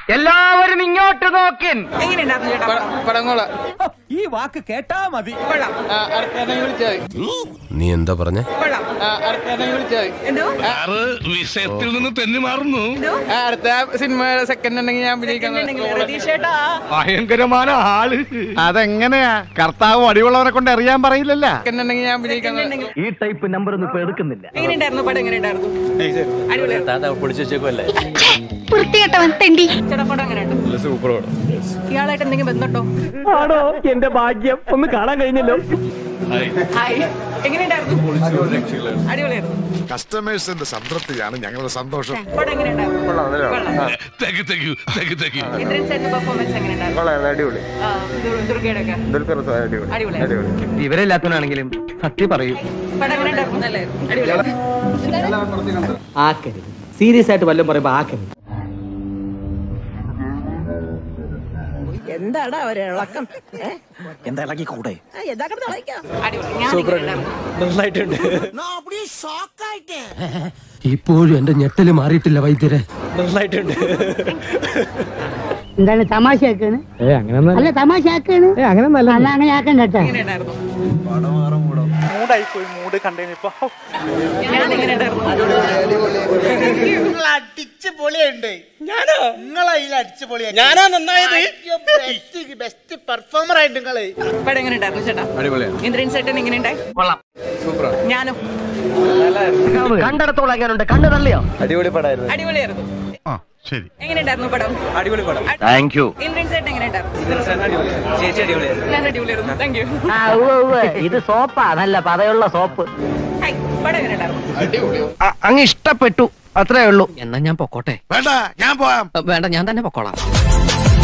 എല്ലാവരും ഇങ്ങോട്ട് നോക്കിൻ എങ്ങനെയുണ്ടായിരുന്നു ചേട്ടാ പടം? പടങ്ങോള ഈ വാക്ക് കേട്ടാ മതി കൊള്ളാം അടുത്തേനെ വിളിച്ചാൽ നീ എന്താ പറഞ്ഞ കൊള്ളാം അടുത്തേനെ വിളിച്ചാൽ എന്തോ വിഷയത്തിൽ നിന്ന് തെന്നി മാറുന്നു എന്തോ അടുത്ത സിനിമ സെക്കൻഡ് ഉണ്ടെങ്കിൽ ഞാൻ അഭിനയിക്കാൻ ഉണ്ടെങ്കിൽ രതീഷ് ചേട്ടാ ഭയങ്കരமான ആള് അതെങ്ങനെയാ കർത്താവ് അടിയുള്ളവരെ കൊണ്ട് അറിയാൻ പറയില്ലല്ല സെക്കൻഡ് ഉണ്ടെങ്കിൽ ഞാൻ അഭിനയിക്കാൻ ഉണ്ടെങ്കിൽ ഈ ടൈപ്പ് നമ്പർ ഒന്നും ഇപ്പൊ എടുക്കുന്നില്ല എങ്ങനെയുണ്ടായിരുന്നു പടം എങ്ങനെയുണ്ടായിരുന്നു അടിപൊളിയായിരുന്നു വൃത്തികെട്ടവൻ തെണ്ടി ചേട്ടാ പടം എങ്ങനെയുണ്ട് സൂപ്പർ പടം ഇയാളായിട്ട് എന്തെങ്കിലും ബന്ധമുണ്ടോ ആണോ എന്റെ ഭാഗ്യം ഒന്ന് കാണാൻ കഴിഞ്ഞല്ലോ ഹായ് എങ്ങനെയുണ്ടായിരുന്നു അടിപൊളിയായിരുന്നു കസ്റ്റമേഴ്സിന്റെ സംതൃപ്തിയാണ് ഞങ്ങളുടെ സന്തോഷം പടം എങ്ങനെയുണ്ടായിരുന്നു കൊള്ളാം thank you thank you thank you thank you Indran സാറിന്റെ പെർഫോമൻസ് എങ്ങനെയുണ്ടായിരുന്നു അടിപൊളി ആ, ദുർ- ദുർഗയുടെ ഒക്കെ അടിപൊളി അടിപൊളിയായിരുന്നു വിവരമില്ലാത്തവനാണെങ്കിലും സത്യം പറയൂ പടം എങ്ങനെയുണ്ടായിരുന്നു നല്ലായിരുന്നു അടിപൊളിയായിരുന്നു ആക്കരുത് സീരിയസ് ആയിട്ട് വല്ലതും പറയുമ്പോ ആക്കരുത് എന്താണ് അവരെ ഇളക്കം എന്താ ഇളകി കൂടെ അടിപൊളി ഞാൻ എങ്ങനെയുണ്ടായിരുന്നു നന്നായിട്ടുണ്ട് ഇപ്പോഴും എന്റെ ഞെട്ടല് മാറിയിട്ടില്ല വൈദ്യരെ നന്നായിട്ടുണ്ട് എന്താണ് തമാശയാക്കാണ് അല്ല തമാശയാക്കാണ് അല്ല അങ്ങനെ ആക്കണ്ട കേട്ടാ എങ്ങനെയുണ്ടായിരുന്നു മൂടായി പോയി മൂഡ് കണ്ടേനിപ്പോ ഞാൻ എങ്ങനെയുണ്ടായിരുന്നു അടിച്ച് പൊളിയുണ്ട് ഞാനോ നിങ്ങളെ അതിൽ അടിച്ച് പൊളിയാ ഞാനാ നന്നായത് ബെസ്റ്റ് ബെസ്റ്റ് പെർഫോമർ ആയിട്ട് നിങ്ങള് പടം എങ്ങനെയുണ്ടായിരുന്നു ചേട്ടാ അടിപൊളിയാണ് ഇന്ദ്രൻ ചേട്ടൻ എങ്ങനെയുണ്ടായി സൂപ്പറാണ് ഞാനും കണ്ടിടത്തോളം എങ്ങനെയുണ്ട് കണ്ടു തള്ളിയോ അടിപൊളി പടമായിരുന്നു അടിപൊളിയായിരുന്നു ആ ശരി എങ്ങനെയുണ്ടായിരുന്നു പടം അടിപൊളി പടം താങ്ക് യു ഇന്ദ്രൻ ചേട്ടൻ എങ്ങനെയുണ്ടായിരുന്നു ചേച്ചി അടിപൊളിയായിരുന്നു ഞാൻ അടിപൊളിയായിരുന്നു താങ്ക് യു ഇത് സോപ്പാ നല്ല പതയുള്ള സോപ്പ് ഹായ് പടം എങ്ങനെയുണ്ടായിരുന്നു അടിപൊളി അങ്ങ് ഇഷ്ടപ്പെട്ടു അത്രേ ഉള്ളൂ എന്നാ ഞാൻ പൊക്കോട്ടെ വേണ്ട ഞാൻ പോവാം വേണ്ട ഞാൻ തന്നെ പൊക്കോളാം